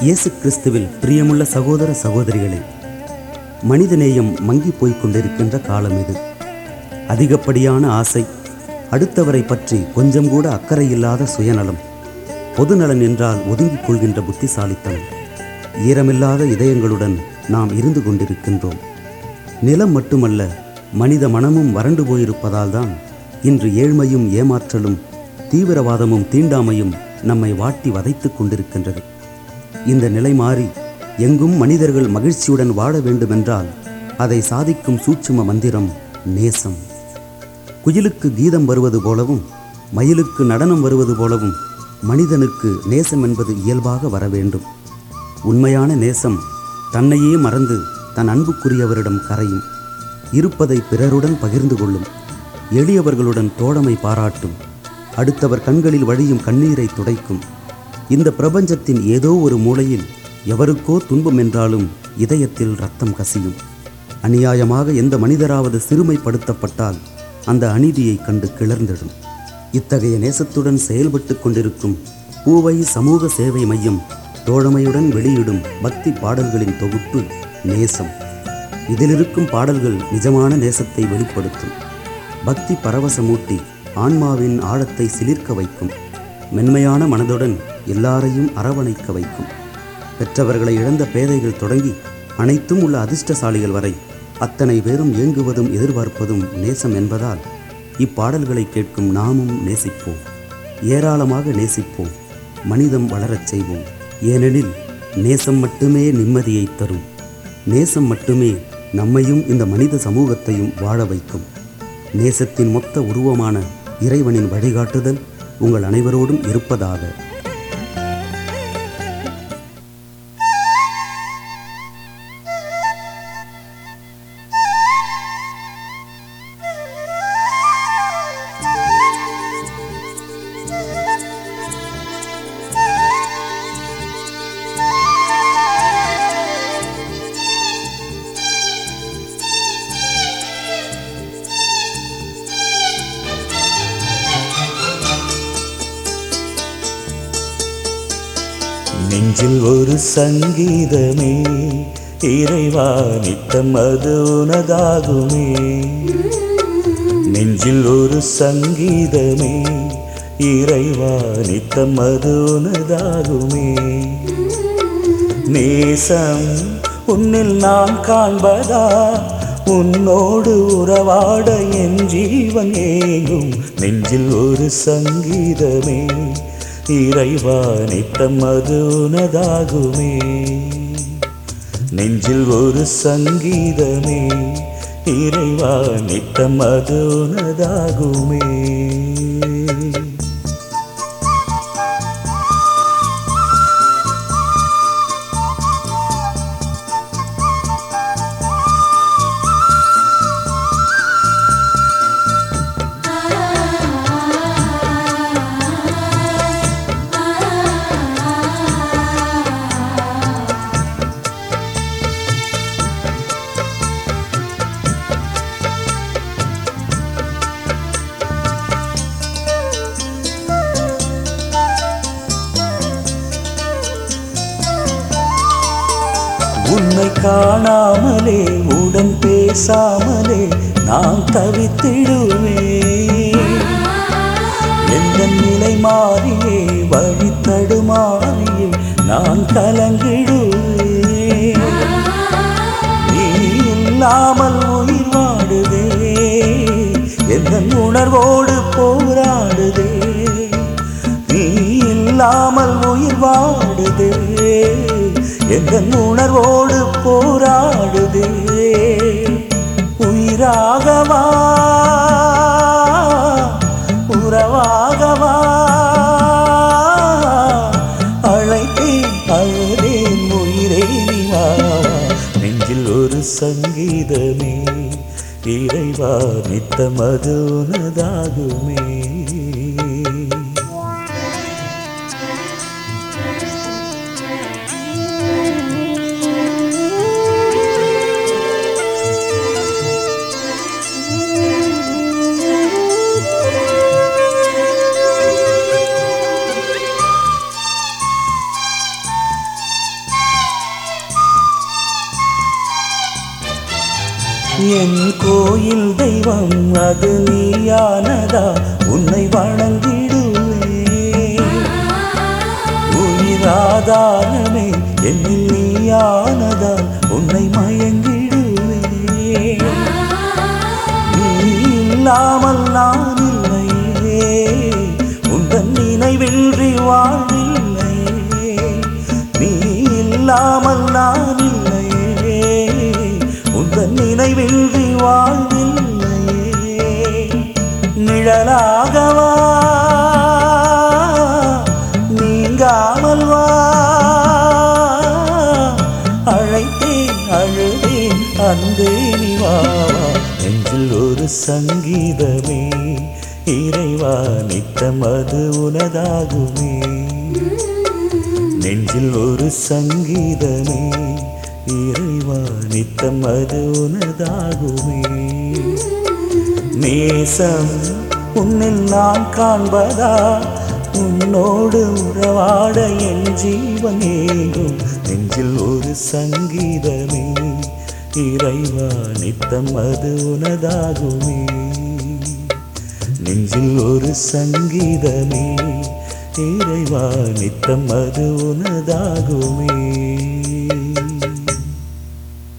இயேசு கிறிஸ்துவில் பிரியமுள்ள சகோதர சகோதரிகளே மனிதநேயம் மங்கி போய்க் கொண்டிருக்கின்ற காலம் இது அதிகப்படியான ஆசை அடுத்தவரை பற்றி கொஞ்சம் கூட அக்கறை இல்லாத சுயநலம் பொதுநலன் என்றால் ஒதுங்கிக் கொள்கின்ற புத்திசாலித்தனம் ஈரமில்லாத இதயங்களுடன் நாம் இருந்து கொண்டிருக்கின்றோம் நிலம் மட்டுமல்ல மனித மனமும் வறண்டு போயிருப்பதால் தான் இன்று ஏழ்மையும் ஏமாற்றலும் தீவிரவாதமும் தீண்டாமையும் நம்மை வாட்டி வதைத்துக் கொண்டிருக்கின்றது இந்த நிலை மாறி எங்கும் மனிதர்கள் மகிழ்ச்சியுடன் வாழ வேண்டுமென்றால் அதை சாதிக்கும் சூட்சும மந்திரம் நேசம் குயிலுக்கு கீதம் வருவது போலவும் மயிலுக்கு நடனம் வருவது போலவும் மனிதனுக்கு நேசம் என்பது இயல்பாக வர வேண்டும் உண்மையான நேசம் தன்னையே மறந்து தன் அன்புக்குரியவரிடம் கரையும் இருப்பதை பிறருடன் பகிர்ந்து கொள்ளும் எளியவர்களுடன் தோழமை பாராட்டும் அடுத்தவர் கண்களில் வழியும் கண்ணீரை துடைக்கும் இந்த பிரபஞ்சத்தின் ஏதோ ஒரு மூலையில் எவருக்கோ துன்பம் என்றாலும் இதயத்தில் ரத்தம் கசியும் அநியாயமாக எந்த மனிதராவது சிறுமைப்படுத்தப்பட்டால் அந்த அநீதியை கண்டு கிளர்ந்திடும் இத்தகைய நேசத்துடன் செயல்பட்டு கொண்டிருக்கும் பூவை சமூக சேவை மையம் தோழமையுடன் வெளியிடும் பக்தி பாடல்களின் தொகுப்பு நேசம் இதிலிருக்கும் பாடல்கள் நிஜமான நேசத்தை வெளிப்படுத்தும் பக்தி பரவசமூட்டி ஆன்மாவின் ஆழத்தை சிலிர்க்க வைக்கும் மென்மையான மனதுடன் எல்லாரையும் அரவணைக்க வைக்கும் பெற்றவர்களை இழந்த பேதைகள் தொடங்கி அனைத்தும் உள்ள அதிர்ஷ்டசாலிகள் வரை அத்தனை பேரும் ஏங்குவதும் எதிர்பார்ப்பதும் நேசம் என்பதால் இப்பாடல்களை கேட்கும் நாமும் நேசிப்போம் ஏராளமாக நேசிப்போம் மனிதம் வளரச் செய்வோம் ஏனெனில் நேசம் மட்டுமே நிம்மதியை தரும் நேசம் மட்டுமே நம்மையும் இந்த மனித சமூகத்தையும் வாழ வைக்கும் நேசத்தின் மொத்த உருவமான இறைவனின் வழிகாட்டுதல் உங்கள் அனைவரோடும் இருப்பதாக நெஞ்சில் ஒரு சங்கீதமே இறைவா நித்தம் அது உனதாகுமே நெஞ்சில் ஒரு சங்கீதமே இறைவா நித்தம் அது உனதாகுமே நேசம் உன்னில் நான் காண்பதா உன்னோடு உறவாட என் ஜீவன் ஏங்கும் நெஞ்சில் ஒரு சங்கீதமே இறைவா நித்தம் அது உனதாகுமே நெஞ்சில் ஒரு சங்கீதமே இறைவா நித்தம் அது உனதாகுமே உன்னை காணாமலே உடன் பேசாமலே நான் தவித்திடுவேன் எந்த நிலை மாறியே வழி தடுமாறியே நான் கலங்கிடுவேன் நீ இல்லாமல் உயிர் வாடுதே எந்த உணர்வோடு போராடுதே நீ இல்லாமல் உயிர் வாடுதே எந்த உணர்வோடு போராடுதே உயிராகவா உறவாகவா அழைத்தேன் அழுதேன் உயிரே நீ வா நெஞ்சில் ஒரு சங்கீதமே இறைவா நித்தம் அது உனதாகுமே தெய்வம் அது நீயானதா உன்னை வணங்கிடுவே உயிராதாரமே என்னில் நீயானதா உன்னை மயங்கிடுவே நீ இல்லாமல் நான் இல்லையே உந்தன் நினைவின்றி வாழ்வில்லையே நீ இல்லாமல் நான் இல்லையே உந்தன் நினைவின்றி வாழ்வில்லையே நிழலாகவா நீங்காமல் வா அழைத்தேன் அழுதேன் அன்பே நீ வா வா. நெஞ்சில் ஒரு சங்கீதமே இறைவா நித்தம் அது உனதாகுமே நெஞ்சில் ஒரு சங்கீதமே இறைவா நித்தம் அது உனதாகுமே நேசம் உன்னில் நான் காண்பதா உன்னோடு உறவாட என் ஜீவன் ஏங்கும் நெஞ்சில் ஒரு சங்கீதமே இறைவா நித்தம் அது உனதாகுமே நெஞ்சில் ஒரு சங்கீதமே இறைவா நித்தம் அது உனதாகுமே